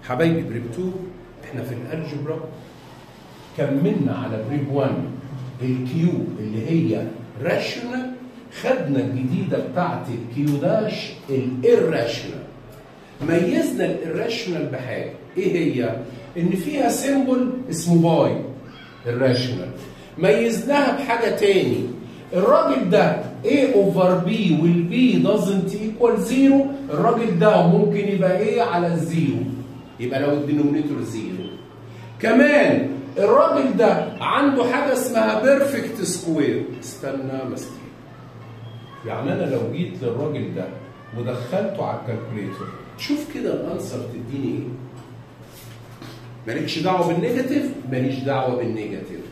حبايبي بريب 2 احنا في الالجبرا كملنا على بريب 1 الكيو اللي هي راشونال خدنا الجديده بتاعت الكيو داش الirrational ميزنا الirrational بحاجه ايه هي؟ ان فيها سيمبل اسمه باي الراشونال ميزناها بحاجه تاني الراجل ده A over B وال B doesn't equal zero الراجل ده ممكن يبقى A على الزيرو يبقى لو الدينومينيتور زيرو كمان الراجل ده عنده حاجه اسمها بيرفكت سكوير استنى مستير يعني انا لو جيت للراجل ده ودخلته على الكالكوليتر شوف كده الانسر تديني ايه مالكش دعوه بالنيجاتيف ماليش دعوه بالنيجاتيف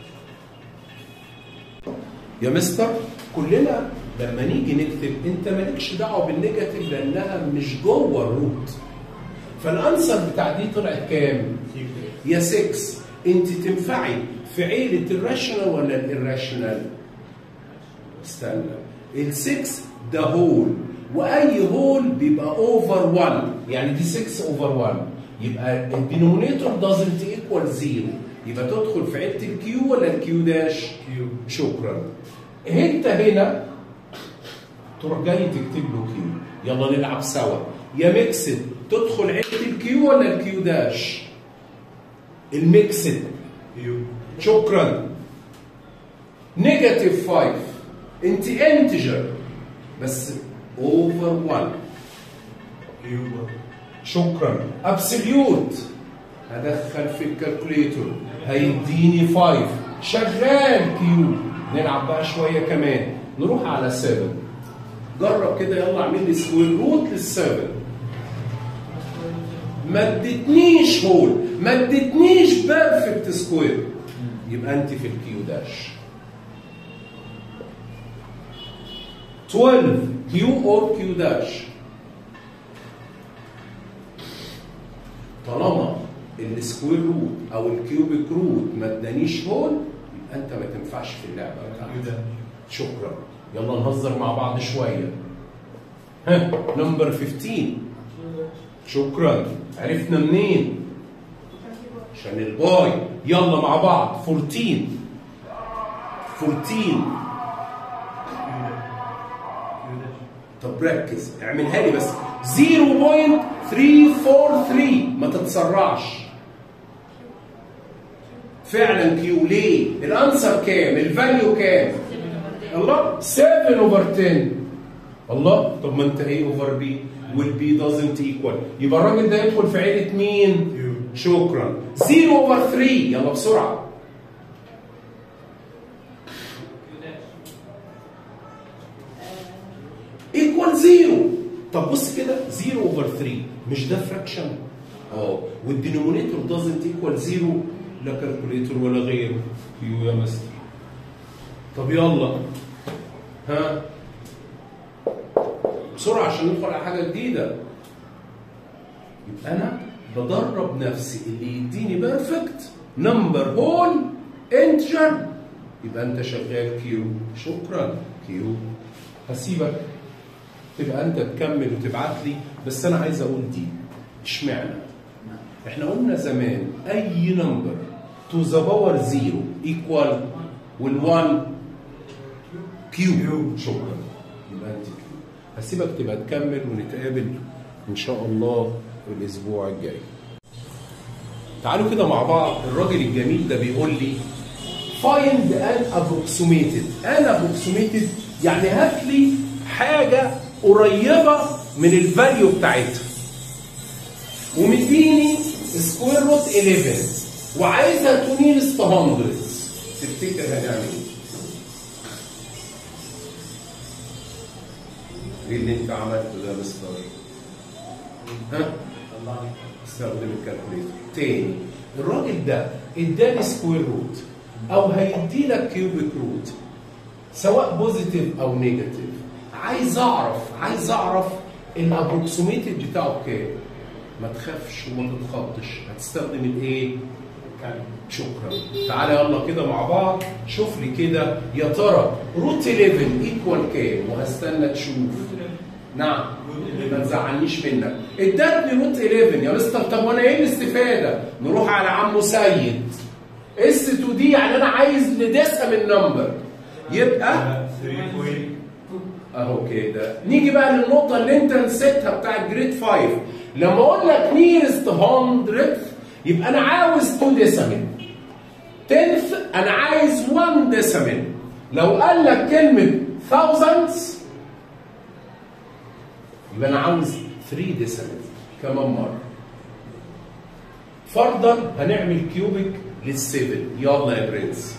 يا مستر كلنا لما نيجي نكتب انت مالكش دعوه بالنيجاتيف لانها مش جوه الروت فالانسر بتاع دي طلعت كام؟ يا 6 انت تنفعي في عيله الراشونال ولا الirrational؟ استنى ال 6 ده هول واي هول بيبقى اوفر 1 يعني دي 6 اوفر 1 يبقى الدينومينيتور دازنت ايكوال زيرو يبقى تدخل في عيله الكيو ولا الكيو داش؟ كيو شكرا انت هنا تروح جاي تكتب له كيو يلا نلعب سوا يا ميكسد تدخل عيله الكيو ولا الكيو داش؟ الميكسد كيو شكرا نيجاتيف 5 انت انتجر بس اوفر 1 كيو شكرا ابسوليوت هدخل في الكالكوليتور هيديني 5 شغال كيو نلعب بقى شويه كمان نروح على 7 جرب كده يلا اعمل لي سكوير روت لل7 ما ادتنيش هول ما ادتنيش بيرفكت سكوير يبقى انت في الكيو داش 12 كيو اور كيو داش طالما السكوير روت او الكيوبيك روت ما ادانيش هول يبقى انت ما تنفعش في اللعبه كيو بتاعتك ده شكرا يلا نهزر مع بعض شويه ها نمبر 15 شكرا عرفنا منين عشان الباي يلا مع بعض 14 14 طب ركز اعملها لي بس 0.343 ما تتسرعش فعلا كيو ليه الانسر كام الفاليو كام الله 7 اوفر 10 الله طب ما انت ايه اوفر بي والبي دازنت ايكوال يبقى الراجل ده يدخل في عيله مين كيو شكرا 0 اوفر 3 يلا بسرعه ايكوال 0 طب بص كده 0 اوفر 3 مش ده فراكشن اه والدينومينيتور دازنت ايكوال 0 لا كالكوليتور ولا غيره كيو يا مستر طب يلا ها بسرعه عشان ندخل على حاجه جديده يبقى انا بدرب نفسي اللي يديني بيرفكت نمبر هول انتجر يبقى انت شغال كيو شكرا كيو هسيبك تبقى انت تكمل وتبعت لي بس انا عايز اقول دي اشمعنى احنا قلنا زمان اي نمبر تو ذا باور زيرو ايكوال وال1 كيو شكرا يبقى انت كيو هسيبك تبقى تكمل ونتقابل ان شاء الله الاسبوع الجاي تعالوا كده مع بعض الراجل الجميل ده بيقول لي find an approximated an approximated يعني هات لي حاجه قريبه من الفاليو بتاعتها ومديني سكوير روت 11 وعايزها تونيرست 100 تفتكر هنعمل ايه؟ ايه اللي انت عملته ده يا مستر؟ ها؟ استخدم الكالكوليتر تاني الراجل ده اداني سكوير روت او هيدي لك كيوبيك روت سواء بوزيتيف او نيجاتيف عايز اعرف عايز اعرف الابروكسيميتد بتاعه كام ما تخافش وما تتخضش هتستخدم الايه شكرا تعالى يلا كده مع بعض شوف لي كده يا ترى روت 11 ايكوال كام وهستنى تشوف نعم ما تزعلنيش منك ادتني روت 11 يا مستر طب وانا ايه الاستفاده؟ نروح على عمو سيد اس 2 دي يعني انا عايز لديسيمال نمبر يبقى 3.2 اهو كده نيجي بقى للنقطه اللي انت نسيتها بتاع جريد 5 لما اقول لك نيرست 100 يبقى انا عاوز 2 ديسيمال تنث انا عايز 1 ديسيمال لو قال لك كلمه thousands يبقى انا عاوز 3 ديسيمال كمان مره فرضا هنعمل كيوبيك للسيفن يلا يا برنس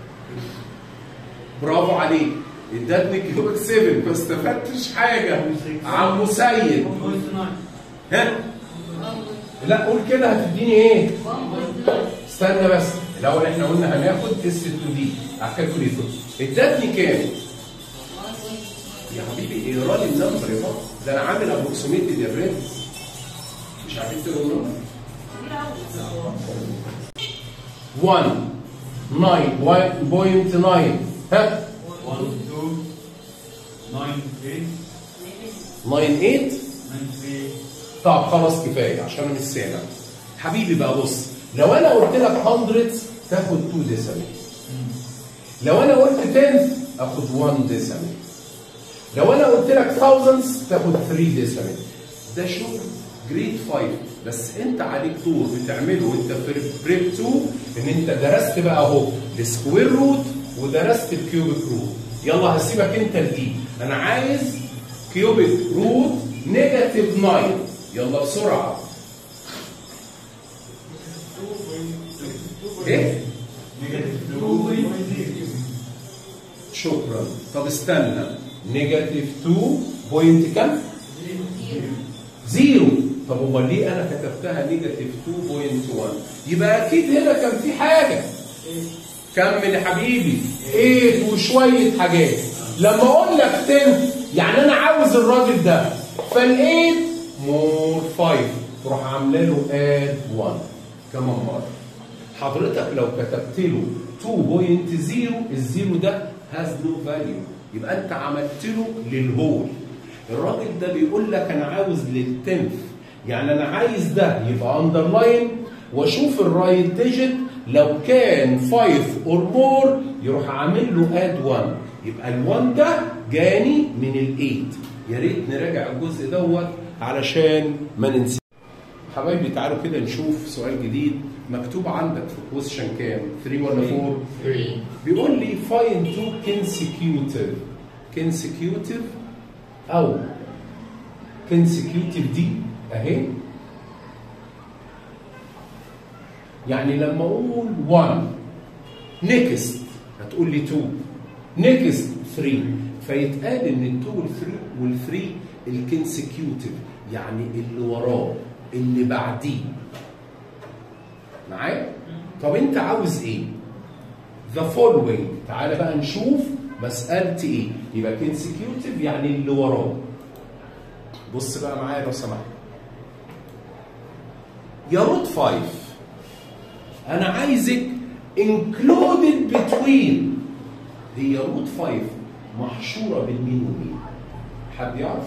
برافو عليك ادتني كيوبيك 7 ما استفدتش حاجه عمو سيد ها لا قول كده هتديني ايه استنى بس الاول احنا قلنا هناخد اس 2 دي على الكالكوليتور ادتني كام يا حبيبي اقرا لي النمبر يا بابا ده انا عامل ابروكسيميتد يا برنس مش عارفين تقروا النمبر 1 9.9 ها 1 2 9 8 98 93 طب خلاص كفايه عشان انا مش سامع حبيبي بقى بص لو انا قلت لك 100 تاخد 2 ديسيمال لو انا قلت 10 اخد 1 ديسيمال لو انا قلت لك thousands تاخد 3 ديسيمال ده شغل جريد 5 بس انت عليك دور بتعمله وانت في بريب 2 ان انت درست بقى اهو السكوير روت ودرست الكيوبيك روت يلا هسيبك انت لدي انا عايز كيوبيك روت نيجاتيف 9 يلا بسرعه ايه نيجاتيف 2 شكرا طب استنى نيجاتيف 2 بوينت كام؟ زيرو طب امال ليه انا كتبتها نيجاتيف 2.1 يبقى اكيد هنا كان في حاجه كمل يا حبيبي 8 وشويه حاجات لما اقول لك 10 يعني انا عاوز الراجل ده فال8 مور 5 تروح عامله له اد 1 كمان مره حضرتك لو كتبت له 2.0 الزيرو ده هاز نو فاليو يبقى انت عملت له للهول الراجل ده بيقول لك انا عاوز للتنف يعني انا عايز ده يبقى اندرلاين واشوف الرايت ديجيت لو كان 5 اور مور يروح عامل له اد 1 يبقى ال1 ده جاني من ال8 يا ريت نراجع الجزء دوت علشان ما ننسى حبايبي تعالوا كده نشوف سؤال جديد مكتوب عندك في كويشن كام 3 ولا 4 3 بيقول لي find two consecutive consecutive او consecutive دي اهي يعني لما اقول 1 next هتقول لي 2 next 3 فيتقال ان ال 2 وال 3 وال 3 الكونسكيوتيف يعني اللي وراه اللي بعديه معايا؟ طب انت عاوز ايه؟ the following تعالى بقى نشوف مسألتي ايه يبقى consecutive يعني اللي وراه بص بقى معايا لو سمحت يا روت 5 انا عايزك included between هي روت 5 محشوره بين مين ومين حد يعرف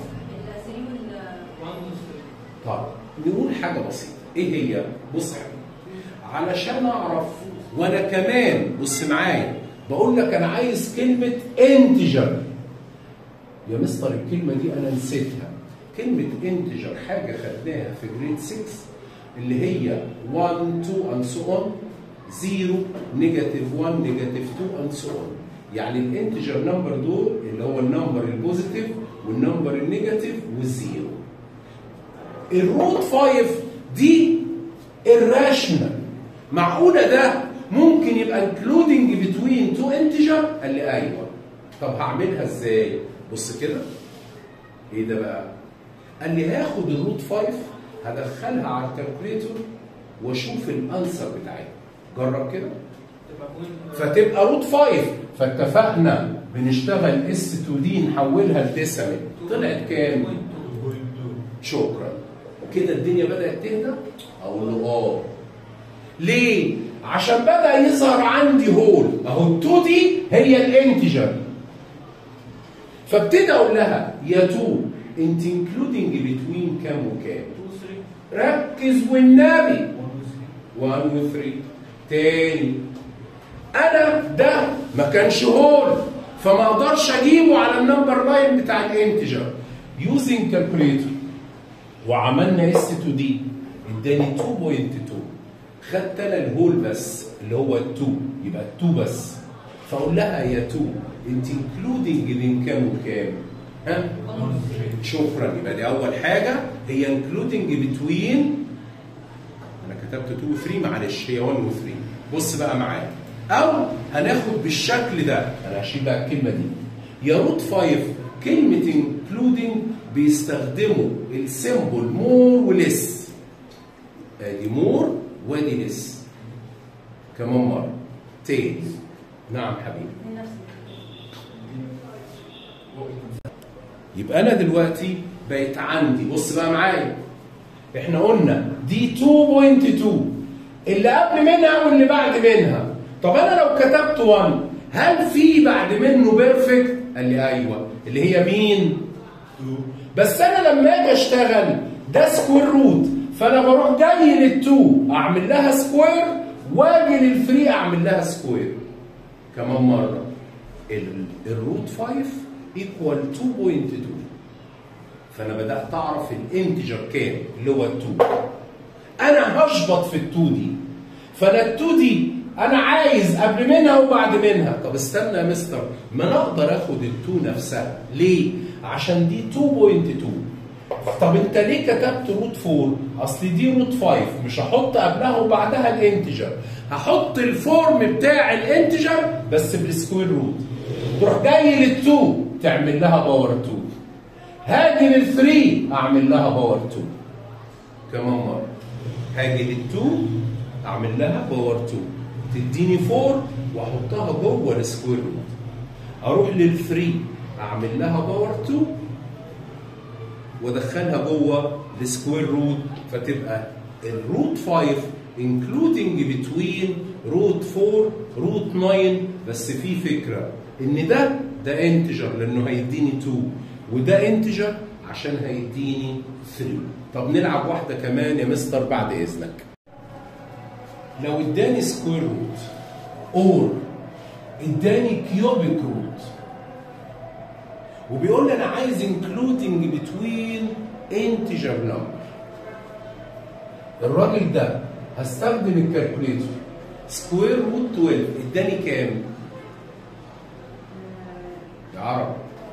طب نقول حاجه بسيطه ايه هي بص يا حبيبي علشان اعرف وانا كمان بص معايا بقول لك انا عايز كلمه انتجر يا مستر الكلمه دي انا نسيتها كلمه انتجر حاجه خدناها في جريد 6 اللي هي 1 2 and so on 0 نيجاتيف 1 نيجاتيف 2 and so on يعني الانتجر نمبر دول اللي هو النمبر البوزيتيف والنمبر النيجاتيف والزيرو الروت 5 دي الراشنال معقوله ده ممكن يبقى including between two integer قال لي ايوه طب هعملها ازاي بص كده ايه ده بقى قال لي هاخد الروت 5 هدخلها على الكالكوليتور واشوف الانسر بتاعتها جرب كده فتبقى روت 5 فاتفقنا بنشتغل اس 2 دي نحولها لديسيمال طلعت كام؟ شكرا كده الدنيا بدات تهدى اقول له اه ليه عشان بدا يظهر عندي هول اهو ال 2 دي هي الانتجر فابتدي اقول لها يا 2 انت انكلودنج بتوين كام وكام ركز والنبي 1 و 3 تاني انا ده ما كانش هول فما اقدرش اجيبه على النمبر لاين بتاع الانتجر يوزنج كالكوليتر وعملنا اس 2 دي اداني 2.2 خدت انا الهول بس اللي هو ال 2 يبقى 2 بس فاقول لها يا 2 انت انكلودنج بين كام وكام؟ ها؟ شكرا يبقى دي اول حاجه هي انكلودنج بتوين انا كتبت 2 و 3 معلش هي 1 و 3 بص بقى معايا او هناخد بالشكل ده انا هشيل بقى الكلمه دي يا روت 5 كلمه انكلودنج بيستخدموا السيمبل مور وليس ادي مور وادي ليس كمان مره تاني نعم حبيبي يبقى انا دلوقتي بقت عندي بص بقى معايا احنا قلنا دي 2.2 اللي قبل منها واللي بعد منها طب انا لو كتبت 1 هل في بعد منه بيرفكت قال لي ايوه اللي هي مين بس انا لما اجي اشتغل ده سكوير روت فانا بروح جاي لل2 اعمل لها سكوير واجي لل3 اعمل لها سكوير كمان مره ال- الروت 5 ايكوال 2.2 فانا بدات اعرف الانتجر كام اللي هو ال2 انا هشبط في ال2 دي فانا ال2 دي انا عايز قبل منها وبعد منها طب استنى يا مستر ما انا اقدر اخد ال2 نفسها ليه عشان دي 2.2 طب انت ليه كتبت روت 4 اصل دي روت 5 مش هحط قبلها وبعدها الانتجر هحط الفورم بتاع الانتجر بس بالسكوير روت تروح جاي لل2 تعمل لها باور 2 هاجي لل3 اعمل لها باور 2 كمان مره هاجي لل2 اعمل لها باور 2 تديني 4 واحطها جوه السكوير روت اروح لل3 اعمل لها باور 2 وادخلها جوه السكوير روت فتبقى الروت 5 including between روت 4 روت 9 بس في فكره ان ده ده انتجر لانه هيديني 2 وده انتجر عشان هيديني 3 طب نلعب واحده كمان يا مستر بعد اذنك لو اداني سكوير روت اور اداني كيوبيك روت وبيقول لي انا عايز انكلودنج بتوين انتجر نمبر الراجل ده هستخدم الكالكوليتر سكوير روت 12 اداني كام؟ يا عرب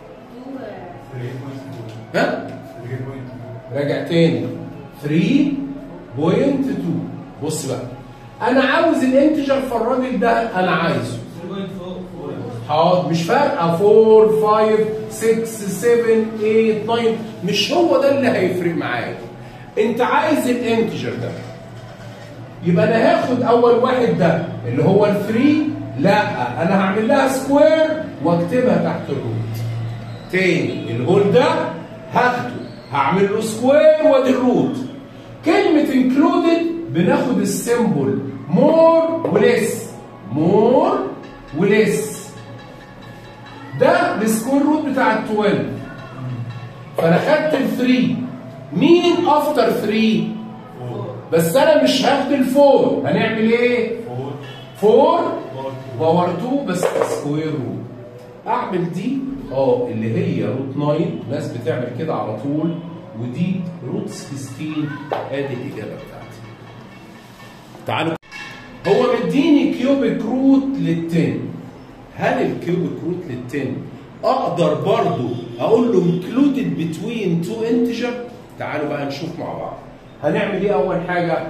ها؟ راجع تاني 3.2 بص بقى انا عاوز الانتجر فالراجل ده انا عايزه حاضر مش فارقه 4 5 6 7 8 9 مش هو ده اللي هيفرق معايا انت عايز الانتجر ده يبقى انا هاخد اول واحد ده اللي هو ال 3 لا انا هعمل لها سكوير واكتبها تحت الروت تاني الهول ده هاخده هعمل له سكوير وادي الروت كلمه انكلودد بناخد السيمبل مور وليس مور وليس ده السكوير روت بتاع ال 12 فانا خدت ال 3 مين افتر 3 بس انا مش هاخد الفور هنعمل ايه 4 باور 2 بس سكوير روت اعمل دي اه اللي هي روت 9 ناس بتعمل كده على طول ودي روت 16 ادي الاجابه بتاعتي تعالوا هو مديني كيوبيك روت لل10 هل الكيوبيك روت لل10 اقدر برضو اقول له انكلودد بتوين تو انتجر تعالوا بقى نشوف مع بعض هنعمل ايه اول حاجه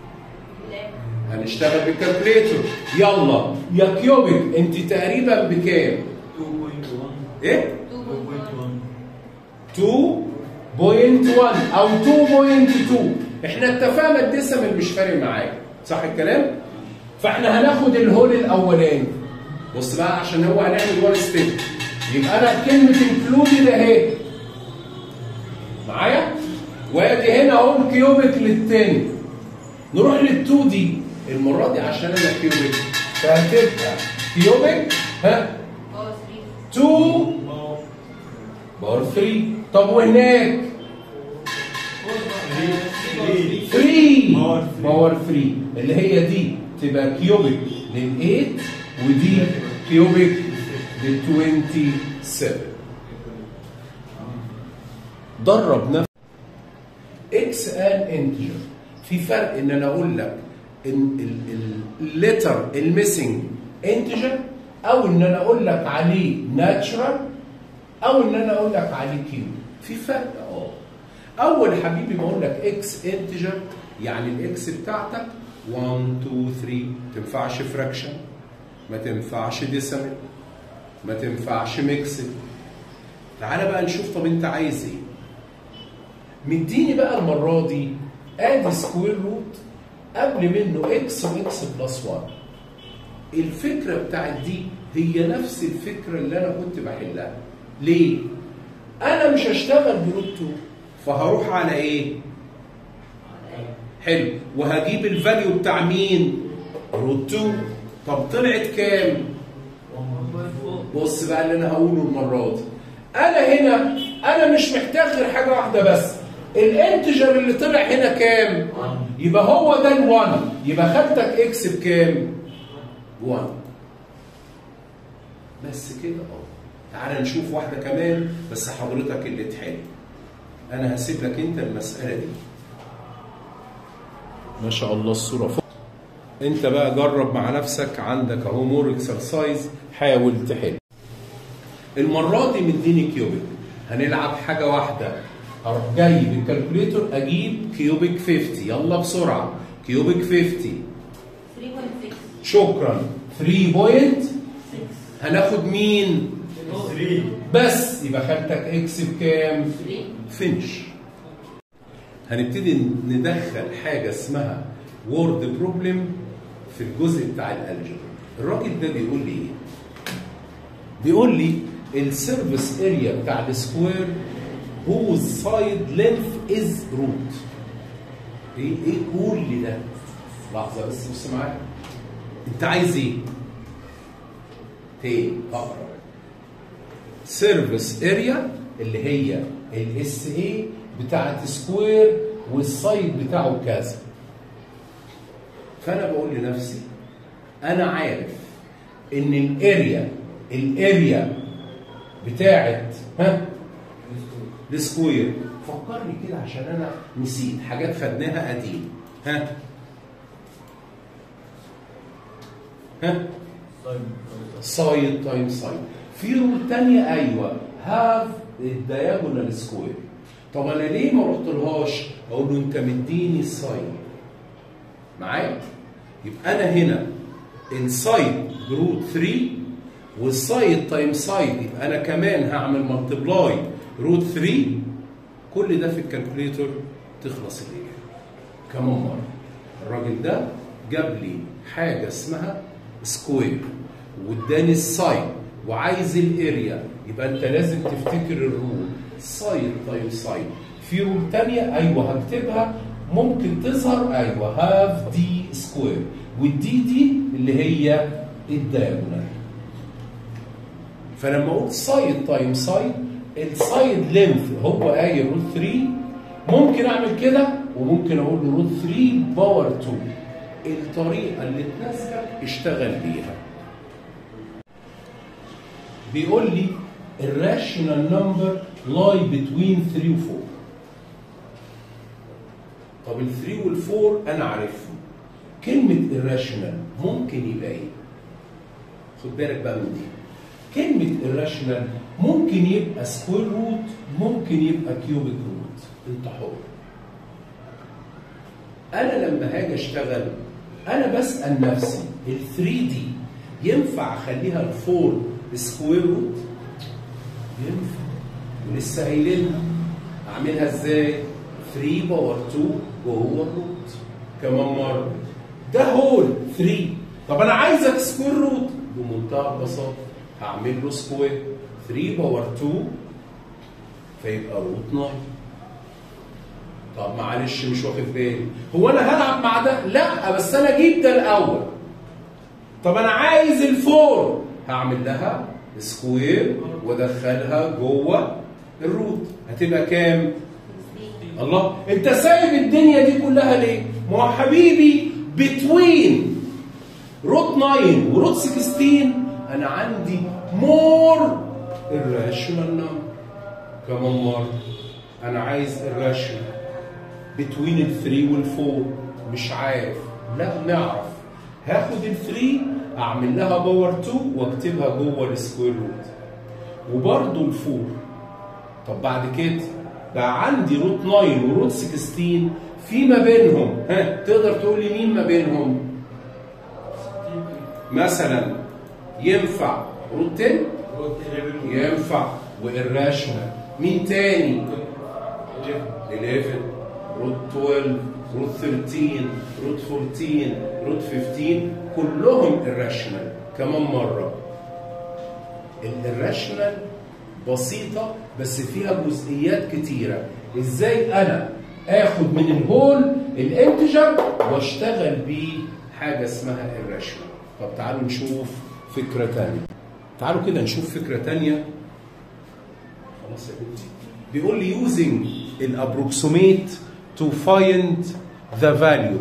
هنشتغل بالكالكوليتر يلا يا كيوبيك انت تقريبا بكام 2.1 ايه 2.1 2.1 او 2.2 احنا اتفقنا الديسيمال مش فارق معايا صح الكلام فاحنا هناخد الهول الاولاني بص بقى عشان هو هنعمل وان ستيب يبقى انا كلمه انكلودد اهي معايا وادي هنا اهو كيوبيك للتاني نروح لل2 دي المره دي عشان انا كيوبيك فهتبقى كيوبيك ها 2 باور 3 طب وهناك 3 باور 3. باور 3 اللي هي دي تبقى كيوبيك لل 8 ودي كيوبيك لل 27 درب نفسك اكس ان انتجر في فرق ان انا اقول لك ان الليتر الميسنج انتجر او ان انا اقول لك عليه ناتشرال او ان انا اقول لك عليه كيو في فرق اه اول حبيبي بقول لك اكس انتجر يعني الاكس بتاعتك 1 2 3 ما تنفعش فراكشن ما تنفعش ديسيمال ما تنفعش ميكسد تعالى بقى نشوف طب انت عايز ايه مديني بقى المره دي ادي سكوير روت قبل منه اكس واكس بلس 1 الفكره بتاعت دي هي نفس الفكره اللي انا كنت بحلها ليه انا مش هشتغل بروت 2 فهروح على ايه حلو وهجيب الفاليو بتاع مين روت 2 طب طلعت كام بص بقى اللي انا هقوله المره دي انا هنا انا مش محتاج غير حاجه واحده بس الانتجر اللي طلع هنا كام يبقى هو ده ال1 يبقى خدتك اكس بكام 1 بس كده اه تعال نشوف واحده كمان بس حضرتك اللي تحل انا هسيب لك انت المساله دي ما شاء الله الصوره فوق انت بقى جرب مع نفسك عندك اهو مور اكسرسايز حاول تحل المره دي مديني كيوبيك هنلعب حاجه واحده هروح جاي بالكالكوليتور اجيب كيوبيك 50 يلا بسرعه كيوبيك 50 3.6 شكرا 3.6 هناخد مين 3 بس يبقى خدتك اكس بكام 3 فينش هنبتدي ندخل حاجه اسمها وورد بروبلم في الجزء بتاع الالجبر الراجل ده بيقول لي ايه بيقول لي السيرفيس اريا بتاع السكوير whose side length is root ايه ايه كل ده لحظه بس بص معايا انت عايز ايه تاني اقرا سيرفيس اريا اللي هي الاس اي بتاعت سكوير والسايد بتاعه كذا فانا بقول لنفسي انا عارف ان الاريا الاريا بتاعت ها السكوير فكرني كده عشان انا نسيت حاجات خدناها قديم ها ها سايد تايم سايد في رول تانية ايوه هاف الدياجونال سكوير طب انا ليه ما رحتلهاش اقول له انت مديني السايد معايا يبقى انا هنا السايد روت 3 والسايد تايم سايد يبقى انا كمان هعمل ملتبلاي روت 3 كل ده في الكالكوليتور تخلص الاجابه كمان مره الراجل ده جاب لي حاجه اسمها سكوير واداني السايد وعايز الاريا يبقى انت لازم تفتكر الرول سايد تايم سايد في رول تانية ايوه هكتبها ممكن تظهر ايوه هاف دي سكوير والدي دي اللي هي الدايجونال فلما اقول سايد تايم سايد السايد لينث هو قايل روت 3 ممكن اعمل كده وممكن اقول له روت 3 باور 2 الطريقه اللي تناسبك اشتغل بيها بيقول لي الراشونال نمبر لاي بتوين 3 و 4 طب ال 3 وال 4 انا عارفهم كلمه الراشونال ممكن يبقى ايه خد بالك بقى من دي كلمه الراشونال ممكن يبقى سكوير روت ممكن يبقى كيوبيك روت انت حر انا لما هاجي اشتغل انا بسال نفسي ال 3 دي ينفع اخليها ال 4 سكوير روت ينفع ولسه قايلين اعملها ازاي 3 باور 2 جوه الروت كمان مره ده هول 3 طب انا عايزك سكوير روت بمنتهى البساطه هعمل له سكوير 3 باور 2 فيبقى روت 9 طب معلش مش واخد بالي هو انا هلعب مع ده لا بس انا اجيب ده الاول طب انا عايز الفور هعمل لها سكوير وادخلها جوه الروت هتبقى كام الله انت سايب الدنيا دي كلها ليه ما هو حبيبي بتوين روت 9 وروت 16 انا عندي مور الراشونال نمبر كمان مره انا عايز الراشونال بتوين ال 3 وال 4 مش عارف لا نعرف هاخد ال 3 اعمل لها باور 2 واكتبها جوه السكوير روت وبرضه ال 4 طب بعد كده بقى عندي روت 9 وروت 16 في ما بينهم ها تقدر تقول لي مين ما بينهم مثلا ينفع روت 10 روت 11 ينفع والراشونال مين تاني 11 روت 12 روت 13 روت 14 روت 15 كلهم الراشونال كمان مره الراشونال بسيطه بس فيها جزئيات كتيره ازاي انا اخد من الهول الانتجر واشتغل بيه حاجه اسمها الراشونال طب تعالوا نشوف فكره تانية تعالوا كده نشوف فكره تانية خلاص يا بنتي بيقول لي using الابروكسيميت to find the value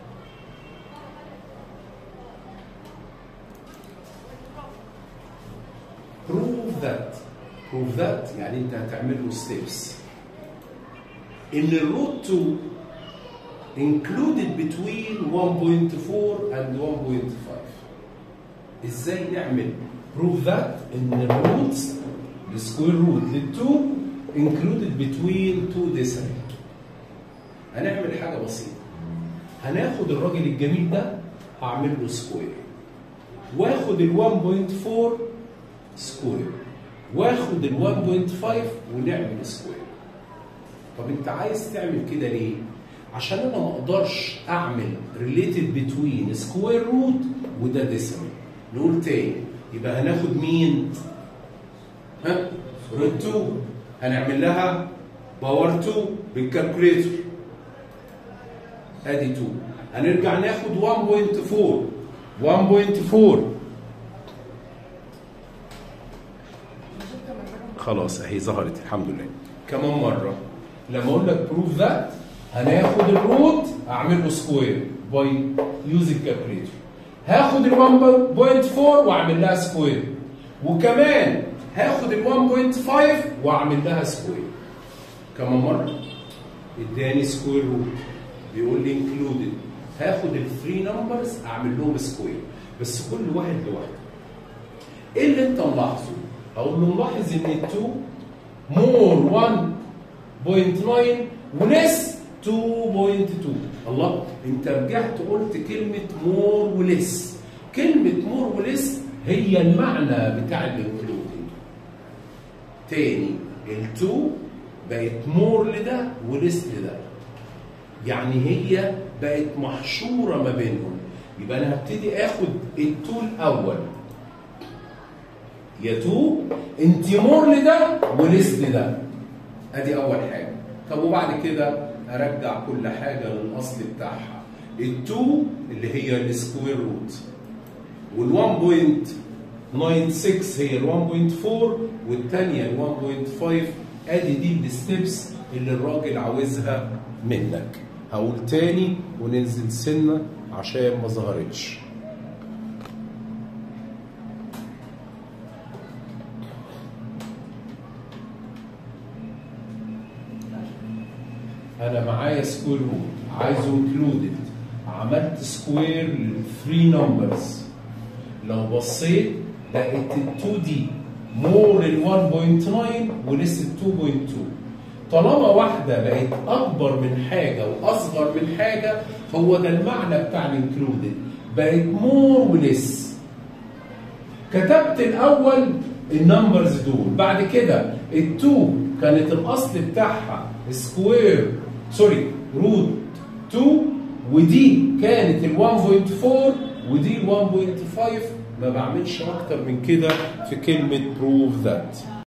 prove that prove that يعني انت هتعمل له steps ان الروت 2 included between 1.4 and 1.5 ازاي نعمل prove that ان الروتس السكوير روت لل2 included between two decimal هنعمل حاجه بسيطه هناخد الراجل الجميل ده هعمل له سكوير واخد ال 1.4 سكوير واخد ال 1.5 ونعمل سكوير طب انت عايز تعمل كده ليه؟ عشان انا ما اقدرش اعمل ريليتد بتوين سكوير روت وده ديسيمال نقول تاني يبقى هناخد مين؟ ها؟ روت 2 هنعمل لها باور 2 بالكالكوليتر ادي 2 هنرجع ناخد 1.4 1.4 خلاص اهي ظهرت الحمد لله كمان مره لما اقول لك بروف ذات هناخد الروت اعمل له سكوير باي يوزنج كالكوليتر هاخد ال 1.4 واعمل لها سكوير وكمان هاخد ال 1.5 واعمل لها سكوير كمان مره اداني سكوير روت بيقول لي انكلودد هاخد ال 3 نمبرز اعمل لهم سكوير بس كل واحد لوحده ايه اللي انت ملاحظه؟ اقول له ملاحظ ان ال 2 مور 1.9 وليس 2.2 الله انت رجعت قلت كلمه مور وليس كلمه مور وليس هي المعنى بتاع الانكلودنج تاني ال2 بقت مور لده وليس لده يعني هي بقت محشوره ما بينهم يبقى انا هبتدي اخد ال2 الاول يا 2 انت مور لده وليس لده ادي اول حاجه طب وبعد كده ارجع كل حاجه للاصل بتاعها ال2 اللي هي السكوير روت وال 1.96 هي ال 1.4 والثانيه ال 1.5 ادي دي الستبس اللي الراجل عاوزها منك هقول تاني وننزل سنه عشان ما ظهرتش انا معايا سكوير روت عايزه انكلودد عملت سكوير لل 3 نمبرز لو بصيت لقيت ال 2 دي مور ال 1.9 ولسه 2.2 طالما واحده بقت اكبر من حاجه واصغر من حاجه هو ده المعنى بتاع الانكلودد بقت مور ولس كتبت الاول النمبرز دول بعد كده ال2 كانت الاصل بتاعها سكوير سوري روت 2 ودي كانت ال 1.4 ودي ال 1.5 ما بعملش اكتر من كده في كلمه بروف ذات